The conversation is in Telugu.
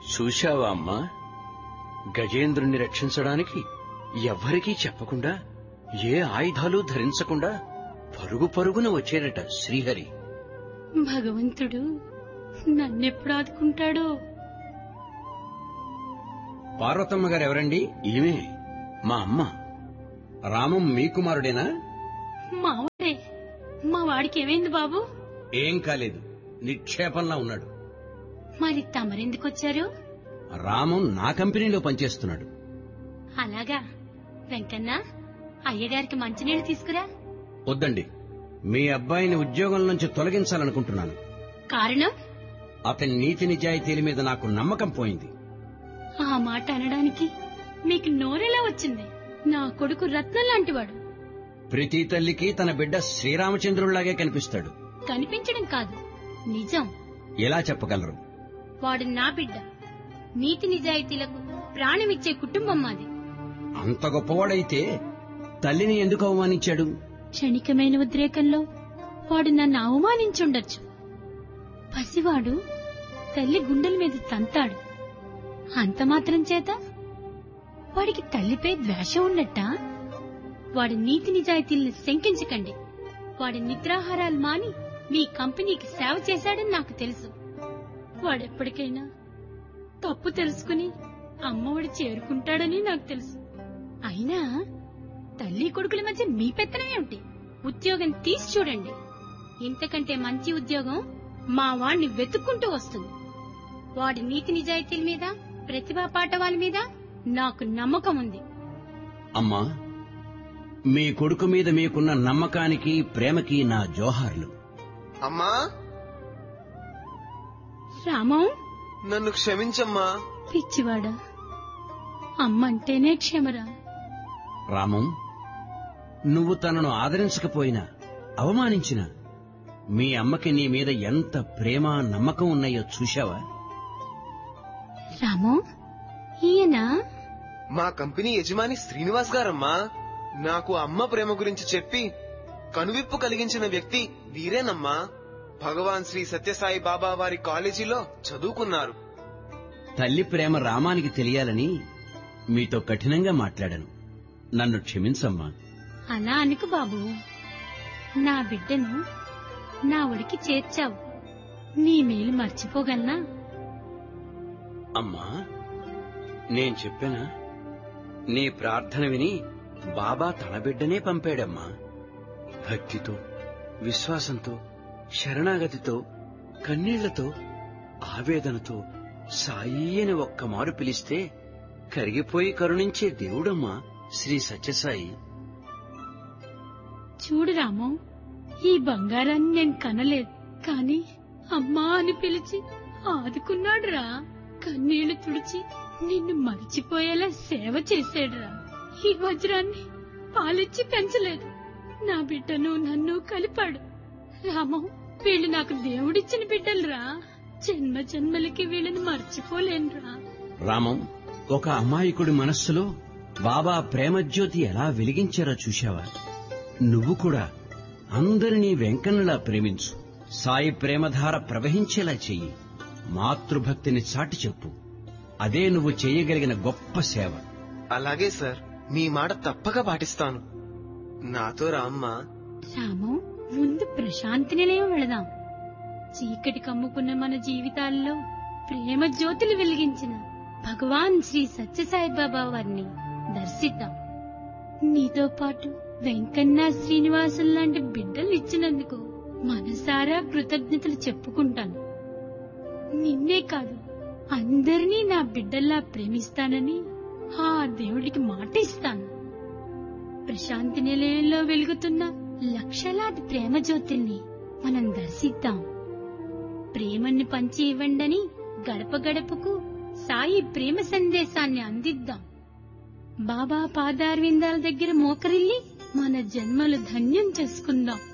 చూశావా అమ్మా గజేంద్రుణ్ణి రక్షించడానికి ఎవ్వరికీ చెప్పకుండా ఏ ఆయుధాలు ధరించకుండా పరుగు పరుగున వచ్చేరట శ్రీహరి భగవంతుడు నన్నెప్పుడు ఆదుకుంటాడో పార్వతమ్మ గారు ఎవరండి ఈమె మా అమ్మ రామం మీ కుమారుడేనా మావాడే మా వాడికి ఏమైంది బాబు ఏం కాలేదు నిక్షేపంలా ఉన్నాడు మరి తమరెందుకొచ్చారు రామం నా కంపెనీలో పనిచేస్తున్నాడు అలాగా వెంకన్న అయ్యగారికి మంచినీళ్ళు తీసుకురా వద్దండి మీ అబ్బాయిని ఉద్యోగం నుంచి తొలగించాలనుకుంటున్నాను కారణం అతని నీతి నిజాయితీల మీద నాకు నమ్మకం పోయింది ఆ మాట అనడానికి మీకు నోరెలా వచ్చింది నా కొడుకు రత్నం లాంటివాడు ప్రతి తల్లికి తన బిడ్డ శ్రీరామచంద్రుళ్లాగే కనిపిస్తాడు కనిపించడం కాదు నిజం ఎలా చెప్పగలరు వాడు నా బిడ్డ నీతి నిజాయితీలకు ప్రాణమిచ్చే కుటుంబం మాది అంత గొప్పవాడైతే తల్లిని ఎందుకు అవమానించాడు క్షణికమైన ఉద్రేకంలో వాడు నన్ను అవమానించుండొచ్చు పసివాడు తల్లి గుండెల మీద తంతాడు అంత మాత్రం చేత వాడికి తల్లిపై ద్వేషం ఉన్నట్టా వాడి నీతి నిజాయితీల్ని శంకించకండి వాడి నిద్రాహారాలు మాని మీ కంపెనీకి సేవ చేశాడని నాకు తెలుసు వాడెప్పటికైనా తప్పు తెలుసుకుని అమ్మఒడి చేరుకుంటాడని నాకు తెలుసు అయినా తల్లి కొడుకుల మధ్య మీ పెత్తనం ఏమిటి ఉద్యోగం తీసి చూడండి ఇంతకంటే మంచి ఉద్యోగం మా వాణ్ణి వెతుక్కుంటూ వస్తుంది వాడి నీతి నిజాయితీల మీద ప్రతిభా పాఠవాల మీద నాకు నమ్మకం ఉంది అమ్మా మీ కొడుకు మీద మీకున్న నమ్మకానికి ప్రేమకి నా జోహార్లు అమ్మా రామం నన్ను క్షమించమ్మా పిచ్చివాడా అమ్మంటేనే క్షమరా రామం నువ్వు తనను ఆదరించకపోయినా అవమానించినా మీ అమ్మకి నీ మీద ఎంత ప్రేమ నమ్మకం ఉన్నాయో చూశావా రామం ఈయన మా కంపెనీ యజమాని శ్రీనివాస్ గారమ్మా నాకు అమ్మ ప్రేమ గురించి చెప్పి కనువిప్పు కలిగించిన వ్యక్తి వీరేనమ్మా భగవాన్ శ్రీ సత్యసాయి బాబా వారి కాలేజీలో చదువుకున్నారు తల్లి ప్రేమ రామానికి తెలియాలని మీతో కఠినంగా మాట్లాడాను నన్ను క్షమించమ్మా అలా అనుకు బాబు నా బిడ్డను నా ఒడికి చేర్చావు నీ మేలు మర్చిపోగలనా అమ్మా నేను చెప్పానా నీ ప్రార్థన విని బాబా తన బిడ్డనే పంపాడమ్మా భక్తితో విశ్వాసంతో శరణాగతితో కన్నీళ్లతో ఆవేదనతో సాయి అని ఒక్క మారు పిలిస్తే కరిగిపోయి కరుణించే దేవుడమ్మా శ్రీ సత్యసాయి చూడు రాము ఈ బంగారాన్ని నేను కనలేదు కాని అమ్మా అని పిలిచి ఆదుకున్నాడురా కన్నీళ్లు తుడిచి నిన్ను మరిచిపోయేలా సేవ చేశాడురా ఈ వజ్రాన్ని పాలిచ్చి పెంచలేదు నా బిడ్డను నన్ను కలిపాడు రాము వీళ్ళు నాకు దేవుడిచ్చిన బిడ్డలురా జన్మ జన్మలకి వీళ్ళని మర్చిపోలేనురా రామం ఒక అమాయకుడి మనస్సులో బాబా ప్రేమజ్యోతి ఎలా వెలిగించారో చూశావా నువ్వు కూడా అందరినీ వెంకన్నలా ప్రేమించు సాయి ప్రేమధార ప్రవహించేలా చెయ్యి మాతృభక్తిని చాటి చెప్పు అదే నువ్వు చేయగలిగిన గొప్ప సేవ అలాగే సార్ మీ మాట తప్పక పాటిస్తాను నాతో రామ్మా రాము ముందు ప్రశాంతి నిలయం వెళదాం చీకటి కమ్ముకున్న మన జీవితాల్లో ప్రేమ జ్యోతులు వెలిగించిన భగవాన్ శ్రీ సత్యసాయి బాబా వారిని దర్శిద్దాం నీతో పాటు వెంకన్న శ్రీనివాసులు లాంటి బిడ్డలు ఇచ్చినందుకు మనసారా కృతజ్ఞతలు చెప్పుకుంటాను నిన్నే కాదు అందరినీ నా బిడ్డల్లా ప్రేమిస్తానని ఆ దేవుడికి మాట ఇస్తాను ప్రశాంతి నిలయంలో వెలుగుతున్న లక్షలాది ప్రేమ జ్యోతుల్ని మనం దర్శిద్దాం ప్రేమని పంచి ఇవ్వండని గడప గడపకు సాయి ప్రేమ సందేశాన్ని అందిద్దాం బాబా పాదారవిందాల దగ్గర మోకరిల్లి మన జన్మలు ధన్యం చేసుకుందాం